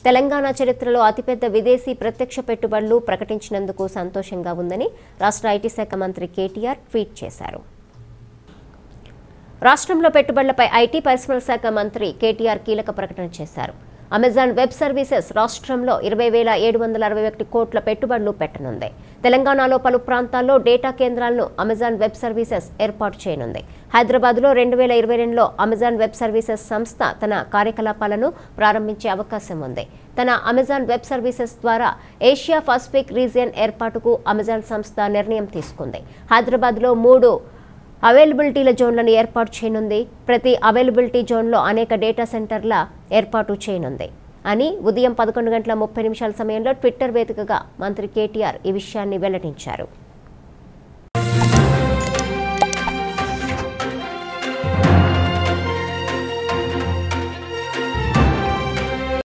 తెలంగాణ చరిత్రలో అతిపెద్ద విదేశీ ప్రత్యక్ష పెట్టుబడులు ప్రకటించినందుకు సంతోషంగా ఉందని రాష్ట్ర ఐటీ శాఖ మంత్రి కేటీఆర్ ట్వీట్ చేశారు రాష్ట్రంలో పెట్టుబడులపై ఐటీ పరిశ్రమల శాఖ మంత్రి కేటీఆర్ కీలక ప్రకటన చేశారు అమెజాన్ వెబ్ సర్వీసెస్ రాష్ట్రంలో ఇరవై వేల ఏడు వందల అరవై ఒకటి కోట్ల పెట్టుబడులు పెట్టనుంది తెలంగాణలో పలు ప్రాంతాల్లో డేటా కేంద్రాలను అమెజాన్ వెబ్ సర్వీసెస్ ఏర్పాటు చేయనుంది హైదరాబాద్లో రెండు వేల ఇరవై రెండులో అమెజాన్ వెబ్ సర్వీసెస్ సంస్థ తన కార్యకలాపాలను ప్రారంభించే అవకాశం ఉంది తన అమెజాన్ వెబ్ సర్వీసెస్ ద్వారా ఏషియా పసిఫిక్ రీజియన్ ఏర్పాటుకు అమెజాన్ సంస్థ నిర్ణయం తీసుకుంది హైదరాబాద్లో మూడు అవైలబిలిటీల జోన్లను ఏర్పాటు చేయనుంది ప్రతి అవైలబిలిటీ జోన్లో అనేక డేటా సెంటర్ల ఏర్పాటు చేయనుంది అని ఉదయం పదకొండు గంటల ముప్పై నిమిషాల సమయంలో ట్విట్టర్ వేదికగా మంత్రి కేటీఆర్ ఈ విషయాన్ని వెల్లడించారు